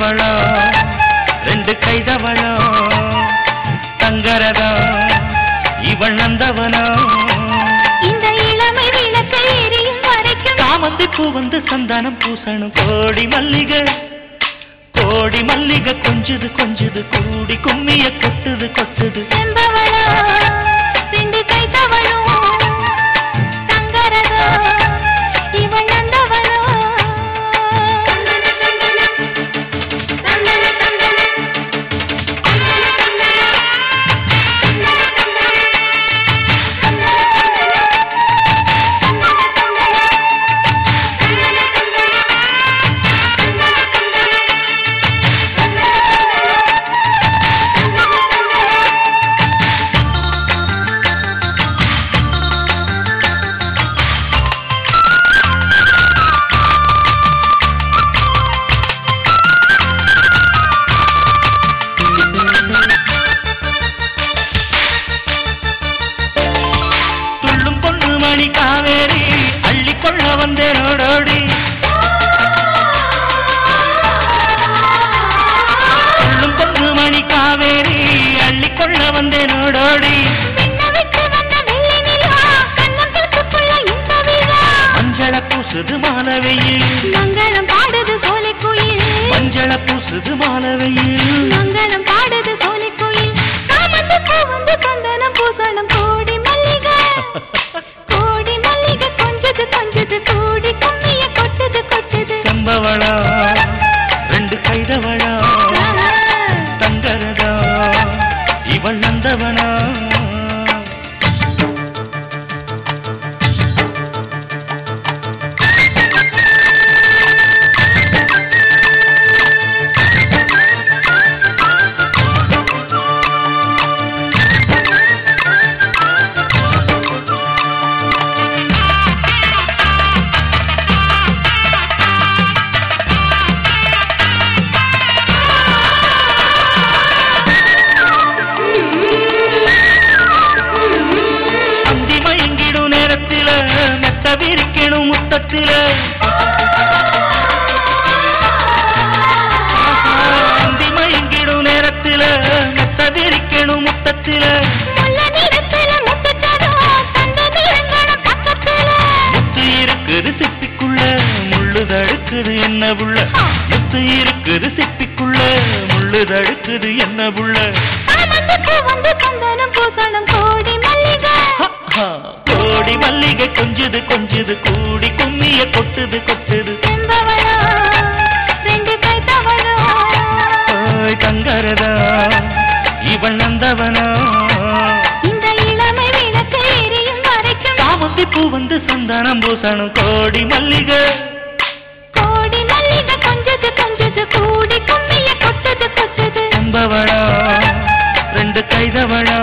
செம்பவளம் ரெண்டு கைதவளம் தங்கரதம் இவள் நந்தவனம் இந்த இளமை விளக்கை எரியும் வரைக்கும் காமந்தி பூ வந்து சந்தானம் பூசணும் கோடி மல்லிகை கோடி மல்லிகை கொஞ்சுது கொஞ்சுது கூடி கும்மிய கொட்டுது கொட்டுது செம்பவளம் ரெண்டு கை தவழும் தங்கரதா இவள் நந்தவனம் துள்ளும் பொண்ணு மணி காவேரி அள்ளி கொள்ள வந்தேன் ஓடோடி துள்ளும் பொண்ணு மணி காவேரி அள்ளி கொள்ள வந்தேன் ஓடோடி விண்ணவிட்டு வந்த வெள்ளி நிலா கண்ணங்களுக்குள்ள இந்த விழா மஞ்சள பூசுது மாலவையில் மங்களம் பாடுது சோலை குயில் மஞ்சள பூசுது மாலவையில் மங்களம் பாடுது சோலை குயில் காமத்து பூ வந்து சந்தனம் பூசணம் கோடி மல்லிகை கோடி மல்லிகை கொஞ்சது கொஞ்சது கூடி கும்மிய கொட்டுது கொட்டுது செம்பவளம் ரெண்டு கைதவளம் தங்கரதா இவள் நந்தவனா அந்தி மயங்கிடும் நேரத்தில மெத்த விரிக்கணும் முத்தத்தில அந்தி மயங்கிடும் நேரத்தில மெத்த விரிக்கணும் முத்தத்தில முல்லை நிறத்துல முத்துச்சரம், தங்க நிறங்களும் பக்கத்துல. முத்து இருக்குது சிப்பிக்குள்ள முள்ளு தடுக்குது என்ன புள்ள முத்து இருக்குது சிப்பிக்குள்ள முள்ளு தடுக்குது என்ன புள்ள காமத்து பூ வந்து சந்தனம் பூசணம் கோடி மல்லிகை கோடி மல்லிகை கொஞ்சுது கொஞ்சுது கூடி கும்மிய கொட்டுது கொட்டுது செம்பவளம், ரெண்டு கை தவழும். ஓய் கங்கரதா இவள் நந்தவனா இந்த இளமை விளக்கு எரியும் வரைக்கும் சாமந்தி பூ வந்து சந்தானம் பூசணும் கோடி மல்லிகை கோடி மல்லிகை கொஞ்சது கொஞ்சது கூடி கும்மிய கொட்டுது கொட்டுது செம்பவளா ரெண்டு கைதவளா